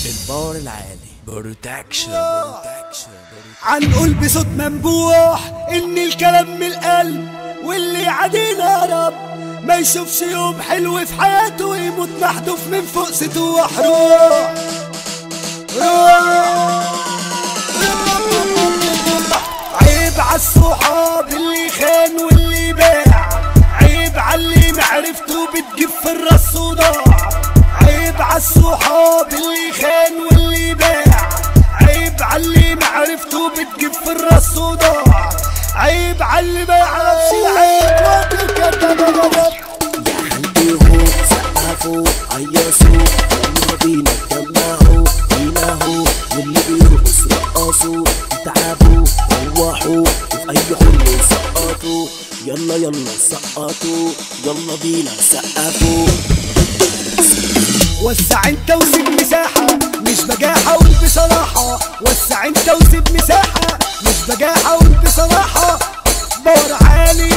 الباور العالي بروتكشن عنقول بصوت منبوح ان الكلام من القلب واللي يعادينا يا رب ما يشوفش يوم حلو في حياته ويموت محذوف من فوق سطوح روح روح عيب عالصحاب اللي خان واللي باع عيب عاللي معرفته بتجيب في الراس صداع عيب عالصحاب اللي خان واللي باع عيب عاللي معرفته بتجيب في الراس صداع عيب عاللي ما يعرفش العيب راجل كدب غضب خلقيه سقفوا هيصوا يلا بينا اتجمعوا هنا هو واللي بيرقص رقصوا تعبوا روحوا وفي اي حل سقطوا يلا يلا سقطوا يلا بينا سقفوا وسع انت وسيب مساحة مش بجاحة قول بصراحة وسع انت وسيب مساحة مش بجاحة قول بصراحة باور عالي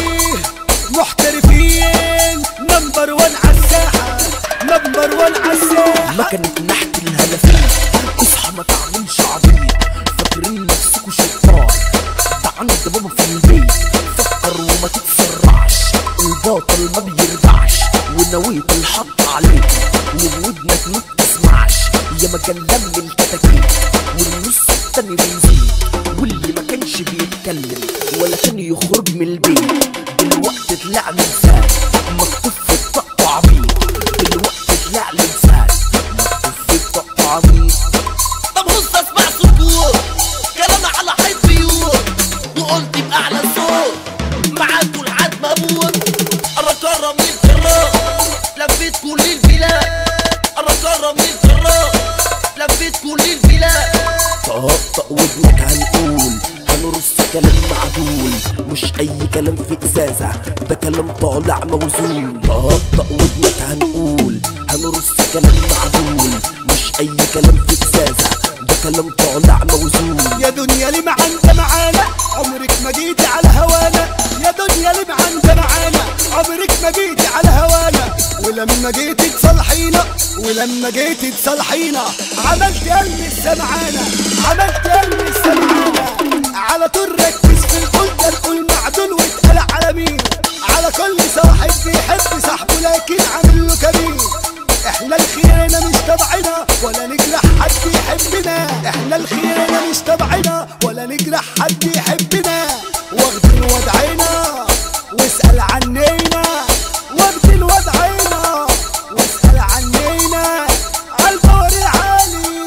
محترفين نمبر وان عالساحة نمبر وان عالساحة مكنة نحت الهلافين اصحى ما تعملش عبيط فاكرين نفسكوا شطار ده عند بابا في البيت فكر وما تتسرعش الباطل ما بيرجعش ونويت الحط عليك ومن ودنك ما تسمعش يا ما كان دم الكتاكيت والنص التاني بيزيد واللي ما كانش بيتكلم ولا كان يخرج من البيت دلوقتي طلع لسان مكتوب في الطق عبيط دلوقتي طلع لسان مكتوب في الطق عبيط طب بص اسمع سكوت كلام على حيط بيوت وقلت بأعلى صوت معاكوا العاد مبوت انا كرم الكرام لفيت كل البلاد انا كرم الكرام لفيت كل البلاد طقطق ودنك هنقول هنرص كلام معدول مش اي كلام في ازازة ده كلام طالع موزون طقطق ودنك هنقول هنرص كلام معدول مش اي كلام في ازازة ده كلام طالع موزون يا دنيا ليه ما عندها معانا عمرك ما جيتي على هوانا يا دنيا ليه ما عندها معانا عمرك ما جيتي على هوانا ولما جيتي تصالحينا ولما جيتي تصالحينا عملت قلبي السمعانة عملت قلبي السمعانة على طول ركز في القول ده القول معدول واتقال على مين على كل صاحب بيحب صاحبه لكن عامل له كمين احنا الخيانة مش تبعنا ولا نجرح حد يحبنا احنا الخيانة مش تبعنا ولا نجرح حد يحبنا واخدين وضعنا واسأل عنينا واخدين وضعنا واسأل عنينا عالبور العالي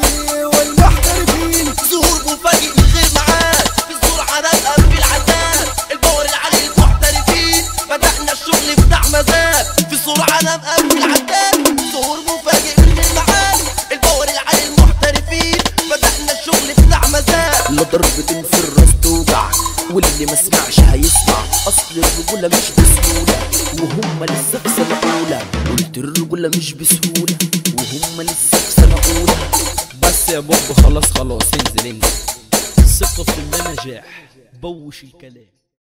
والمحترفين ظهور مفاجئ من غير معاد في ظهور عناد في العتاد الباور العالي المحترفين بدأنا الشغل بتاع مزاج في ظهور عناد في العتاد ظهور مفاجئ من غير معاد الباور العالي المحترفين بدأنا الشغل بتاع مزاج لا ضربتين في الراس توجع واللي ما سمعش هيسمع اصل الرجولة مش بسهولة وهم لسه في سنة أولى قلت الرجولة مش بسهولة وهم لسه في سنة أولى بس يا بوب خلاص خلاص انزل انزل ثقة في النجاح بوش الكلام